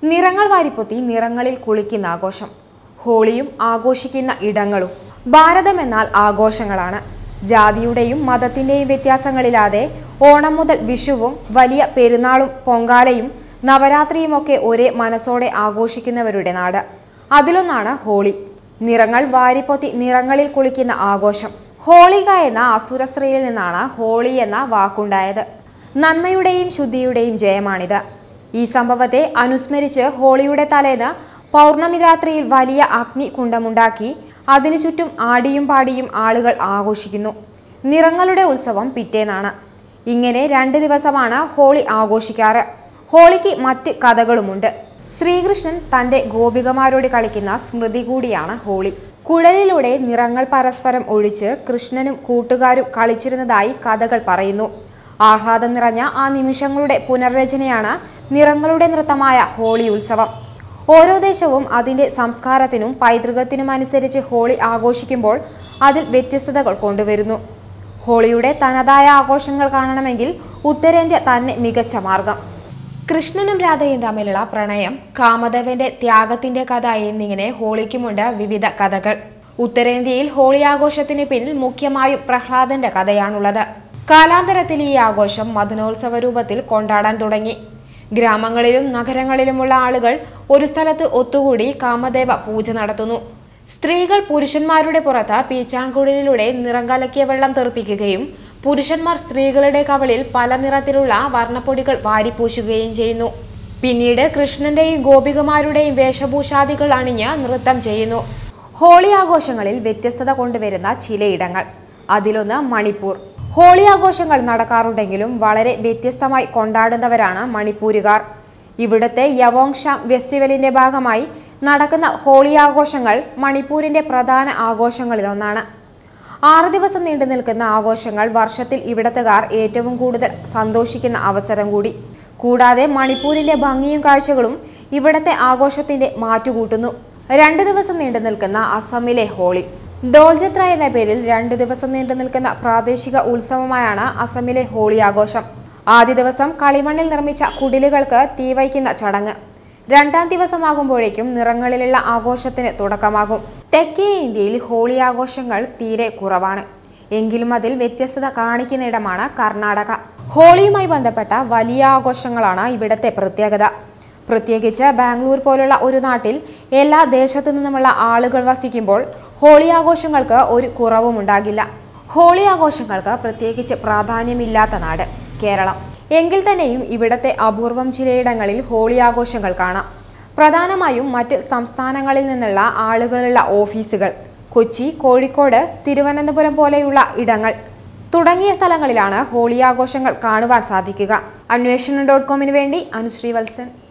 നിറങ്ങൾ വാരിപ്പൊത്തി നിറങ്ങളിൽ കുളിക്കുന്ന ആഘോഷം ഹോളിയും ആഘോഷിക്കുന്ന ഇടങ്ങളും ഭാരതം എന്നാൽ ആഘോഷങ്ങളാണ് ജാതിയുടെയും മതത്തിന്റെയും വ്യത്യാസങ്ങളില്ലാതെ ഓണം മുതൽ വിഷുവും വലിയ പെരുന്നാളും പൊങ്കാലയും നവരാത്രിയുമൊക്കെ ഒരേ മനസ്സോടെ ആഘോഷിക്കുന്നവരുടെ നാട് അതിലൊന്നാണ് ഹോളി നിറങ്ങൾ വാരിപ്പൊത്തി നിറങ്ങളിൽ കുളിക്കുന്ന ആഘോഷം ഹോളിക എന്ന അസുര സ്ത്രീയിൽ നിന്നാണ് ഹോളി എന്ന വാക്കുണ്ടായത് നന്മയുടെയും ശുദ്ധിയുടെയും ജയമാണിത് ഈ സംഭവത്തെ അനുസ്മരിച്ച് ഹോളിയുടെ തലേന്ന് പൗർണമി രാത്രിയിൽ വലിയ അഗ്നി കുണ്ടമുണ്ടാക്കി അതിനു ചുറ്റും ആടിയും പാടിയും ആളുകൾ ആഘോഷിക്കുന്നു നിറങ്ങളുടെ ഉത്സവം പിറ്റേന്നാണ് ഇങ്ങനെ രണ്ട് ദിവസമാണ് ഹോളി ആഘോഷിക്കാറ് ഹോളിക്ക് മറ്റ് കഥകളുമുണ്ട് ശ്രീകൃഷ്ണൻ തന്റെ ഗോപികമാരോട് കളിക്കുന്ന സ്മൃതി കൂടിയാണ് ഹോളി കുഴലിലൂടെ നിറങ്ങൾ പരസ്പരം ഒഴിച്ച് കൃഷ്ണനും കൂട്ടുകാരും കളിച്ചിരുന്നതായി കഥകൾ പറയുന്നു ആഹ്ലാദം നിറഞ്ഞ ആ നിമിഷങ്ങളുടെ പുനർരചനയാണ് നിറങ്ങളുടെ നൃത്തമായ ഹോളി ഉത്സവം ഓരോ ദേശവും അതിന്റെ സംസ്കാരത്തിനും പൈതൃകത്തിനും അനുസരിച്ച് ഹോളി ആഘോഷിക്കുമ്പോൾ അതിൽ വ്യത്യസ്തതകൾ കൊണ്ടുവരുന്നു ഹോളിയുടെ തനതായ ആഘോഷങ്ങൾ കാണണമെങ്കിൽ ഉത്തരേന്ത്യ തന്നെ മികച്ച മാർഗം കൃഷ്ണനും രാധയും തമ്മിലുള്ള പ്രണയം കാമദേവന്റെ ത്യാഗത്തിന്റെ കഥ എന്നിങ്ങനെ ഹോളിക്കുമുണ്ട് വിവിധ കഥകൾ ഉത്തരേന്ത്യയിൽ ഹോളി ആഘോഷത്തിന് പിന്നിൽ മുഖ്യമായും പ്രഹ്ലാദന്റെ കഥയാണുള്ളത് കാലാന്തരത്തിൽ ഈ ആഘോഷം മദനോത്സവ രൂപത്തിൽ കൊണ്ടാടാൻ തുടങ്ങി ഗ്രാമങ്ങളിലും നഗരങ്ങളിലുമുള്ള ആളുകൾ ഒരു സ്ഥലത്ത് ഒത്തുകൂടി കാമദേവ പൂജ നടത്തുന്നു സ്ത്രീകൾ പുരുഷന്മാരുടെ പുറത്ത് പീച്ചാങ്കുഴലിലൂടെ നിറം കലക്കിയ വെള്ളം തെറിപ്പിക്കുകയും പുരുഷന്മാർ സ്ത്രീകളുടെ കവളിൽ പല നിറത്തിലുള്ള വർണ്ണപ്പൊടികൾ വാരിപ്പൂശുകയും ചെയ്യുന്നു പിന്നീട് കൃഷ്ണന്റെയും ഗോപികമാരുടെയും വേഷഭൂഷാദികൾ അണിഞ്ഞ് നൃത്തം ചെയ്യുന്നു ഹോളി ആഘോഷങ്ങളിൽ വ്യത്യസ്തത കൊണ്ടുവരുന്ന ചിലയിടങ്ങൾ അതിലൊന്ന് മണിപ്പൂർ ഹോളി ആഘോഷങ്ങൾ നടക്കാറുണ്ടെങ്കിലും വളരെ വ്യത്യസ്തമായി കൊണ്ടാടുന്നവരാണ് മണിപ്പൂരുകാർ ഇവിടുത്തെ യവോങ്ഷാങ് ഫെസ്റ്റിവലിന്റെ ഭാഗമായി നടക്കുന്ന ഹോളി ആഘോഷങ്ങൾ മണിപ്പൂരിന്റെ പ്രധാന ആഘോഷങ്ങളിലൊന്നാണ് ആറ് ദിവസം നീണ്ടു നിൽക്കുന്ന ആഘോഷങ്ങൾ വർഷത്തിൽ ഇവിടത്തുകാർ ഏറ്റവും കൂടുതൽ സന്തോഷിക്കുന്ന അവസരം കൂടി കൂടാതെ മണിപ്പൂരിന്റെ ഭംഗിയും കാഴ്ചകളും ഇവിടത്തെ ആഘോഷത്തിന്റെ മാറ്റുകൂട്ടുന്നു രണ്ട് ദിവസം നീണ്ടു നിൽക്കുന്ന അസമിലെ ഹോളി ഡോൾജത്ര എന്ന പേരിൽ രണ്ട് ദിവസം നീണ്ടു നിൽക്കുന്ന പ്രാദേശിക ഉത്സവമായാണ് അസമിലെ ഹോളി ആഘോഷം ആദ്യ ദിവസം കളിമണ്ണിൽ നിർമ്മിച്ച കുടിലുകൾക്ക് തീ വയ്ക്കുന്ന ചടങ്ങ് രണ്ടാം ദിവസമാകുമ്പോഴേക്കും നിറങ്ങളിലുള്ള ആഘോഷത്തിന് തുടക്കമാകും തെക്കേ ഇന്ത്യയിൽ ഹോളി ആഘോഷങ്ങൾ തീരെ കുറവാണ് എങ്കിലും അതിൽ വ്യത്യസ്തത കാണിക്കുന്നിടമാണ് കർണാടക ഹോളിയുമായി ബന്ധപ്പെട്ട വലിയ ആഘോഷങ്ങളാണ് ഇവിടത്തെ പ്രത്യേകത പ്രത്യേകിച്ച് ബാംഗ്ലൂർ പോലുള്ള ഒരു നാട്ടിൽ എല്ലാ ദേശത്തു നിന്നുമുള്ള ആളുകൾ വസിക്കുമ്പോൾ ഹോളി ആഘോഷങ്ങൾക്ക് ഒരു കുറവും ഉണ്ടാകില്ല ഹോളി ആഘോഷങ്ങൾക്ക് പ്രത്യേകിച്ച് പ്രാധാന്യമില്ലാത്ത നാട് കേരളം എങ്കിൽ തന്നെയും ഇവിടത്തെ അപൂർവം ചിലയിടങ്ങളിൽ ഹോളി ആഘോഷങ്ങൾ കാണാം പ്രധാനമായും മറ്റ് സംസ്ഥാനങ്ങളിൽ നിന്നുള്ള ആളുകളുള്ള ഓഫീസുകൾ കൊച്ചി കോഴിക്കോട് തിരുവനന്തപുരം പോലെയുള്ള ഇടങ്ങൾ തുടങ്ങിയ സ്ഥലങ്ങളിലാണ് ഹോളി ആഘോഷങ്ങൾ കാണുവാൻ സാധിക്കുക അന്വേഷണം ഡോട്ട് കോമിന് വേണ്ടി അനുശ്രീ വത്സൻ